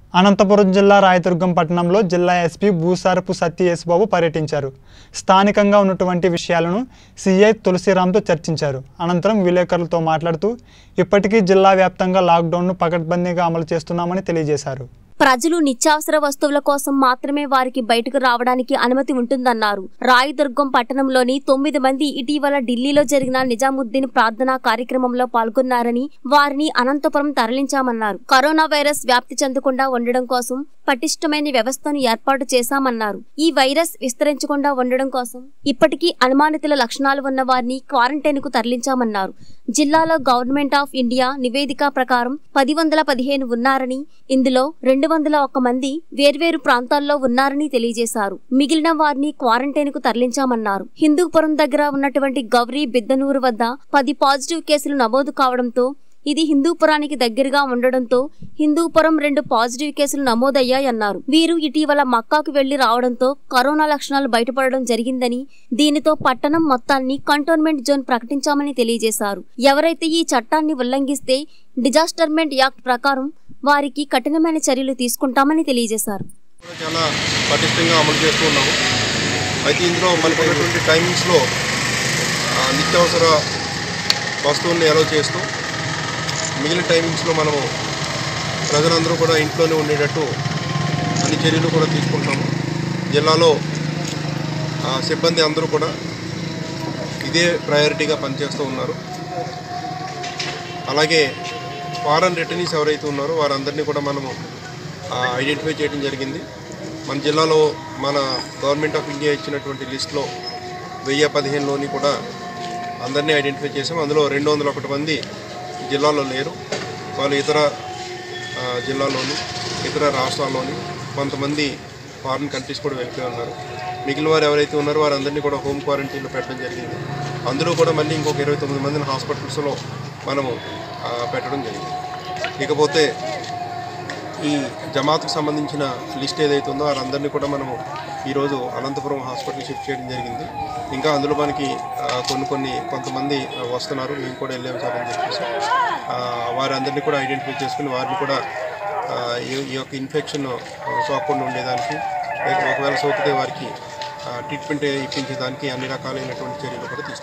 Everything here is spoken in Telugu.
అనంతపురం జిల్లా రాయదుర్గం పట్టణంలో జిల్లా ఎస్పీ భూసారపు సత్య యేసుబాబు పర్యటించారు స్థానికంగా ఉన్నటువంటి విషయాలను సీఐ తులసిరామ్తో చర్చించారు అనంతరం విలేకరులతో మాట్లాడుతూ ఇప్పటికీ జిల్లా వ్యాప్తంగా లాక్డౌన్ను పకడ్బందీగా అమలు చేస్తున్నామని తెలియజేశారు ప్రజలు నిత్యావసర వస్తువుల కోసం మాత్రమే వారికి బయటకు రావడానికి అనుమతి ఉంటుందన్నారు రాయదుర్గం పట్టణంలోని తొమ్మిది మంది ఇటీవల ఢిల్లీలో జరిగిన నిజాముద్దీన్ ప్రార్థనా కార్యక్రమంలో పాల్గొన్నారని వారిని అనంతపురం తరలించామన్నారు కరోనా వైరస్ వ్యాప్తి చెందకుండా ఉండడం కోసం పటిష్టమైన వ్యవస్థను ఏర్పాటు చేశామన్నారు ఈ వైరస్ విస్తరించకుండా ఉండడం కోసం ఇప్పటికీ అనుమానితుల లక్షణాలు ఉన్న వారిని క్వారంటైన్ కు తరలించామన్నారు జిల్లాలో గవర్నమెంట్ ఆఫ్ ఇండియా నివేదిక ప్రకారం పది వందల పదిహేను ఉన్నారని ఇందులో రెండు వందల ఒక్క మంది వేర్వేరు ప్రాంతాల్లో ఉన్నారని తెలియజేశారు మిగిలిన వారిని క్వారంటైన్ కు తరలించామన్నారు హిందూపురం దగ్గర ఉన్నటువంటి గౌరీ బిద్దనూరు వద్ద పది పాజిటివ్ కేసులు నమోదు కావడంతో ఇది హిందూపురానికి దగ్గరగా ఉండడంతో హిందూపురం రెండు పాజిటివ్ కేసులు నమోదయ్యాయన్నారు వీరు ఇటీవల మక్కాకు వెళ్లి రావడంతో కరోనా లక్షణాలు బయటపడడం జరిగిందని దీనితో పట్టణం మొత్తాన్ని కంటోన్మెంట్ జోన్ ప్రకటించామని తెలియజేశారు ఎవరైతే ఈ చట్టాన్ని ఉల్లంఘిస్తే డిజాస్టర్మెంట్ యాక్ట్ ప్రకారం వారికి కఠినమైన చర్యలు తీసుకుంటామని తెలియజేశారు కూడా చాలా పటిష్టంగా అమలు చేస్తూ ఉన్నాము అయితే ఇందులో మనకు ఉన్నటువంటి టైమింగ్స్లో ఆ, నిత్యావసర వస్తువుల్ని అలౌ చేస్తూ మిగిలిన టైమింగ్స్లో మనము ప్రజలందరూ కూడా ఇంట్లోనే ఉండేటట్టు అన్ని చర్యలు కూడా తీసుకుంటాము జిల్లాలో ఆ, సిబ్బంది అందరూ కూడా ఇదే ప్రయారిటీగా పనిచేస్తూ ఉన్నారు అలాగే ఫారెన్ రిటర్నీస్ ఎవరైతే ఉన్నారో వారందరినీ కూడా మనము ఐడెంటిఫై చేయడం జరిగింది మన జిల్లాలో మన గవర్నమెంట్ ఆఫ్ ఇండియా ఇచ్చినటువంటి లిస్ట్లో వెయ్యి పదిహేనులోని కూడా అందరినీ ఐడెంటిఫై చేసాం అందులో రెండు వందల ఒకటి మంది జిల్లాలో లేరు వాళ్ళు ఇతర ఆ, జిల్లాల్లోని ఇతర రాష్ట్రాల్లోని కొంతమంది ఫారిన్ కంట్రీస్ కూడా వెళ్ళిపోయి ఉన్నారు మిగిలిన వారు ఎవరైతే ఉన్నారో వారందరినీ కూడా హోమ్ క్వారంటైన్లో పెట్టడం జరిగింది అందులో కూడా మళ్ళీ ఇంకొక ఇరవై తొమ్మిది మందిని హాస్పిటల్స్లో మనము ఆ, పెట్టడం జరిగింది ఇకపోతే ఈ జమాత్కు సంబంధించిన లిస్ట్ ఏదైతే ఉందో వారందరినీ కూడా మనము ఈరోజు అనంతపురం హాస్పిటల్ షిఫ్ట్ చేయడం జరిగింది ఇంకా అందులో మనకి ఆ, కొన్ని కొన్ని కొంతమంది ఆ, వస్తున్నారు మేము కూడా వెళ్ళాము సార్ అని చెప్పేసి ఆ, వారందరినీ కూడా ఐడెంటిఫై చేసుకుని వారిని కూడా ఆ, ఈ ఈ యొక్క ఇన్ఫెక్షన్ సోకకుండా ఉండేదానికి లేక ఒకవేళ సోకితే వారికి ట్రీట్మెంట్ ఇప్పించేదానికి అన్ని రకాలైనటువంటి చర్యలు కూడా తీసుకుంటాం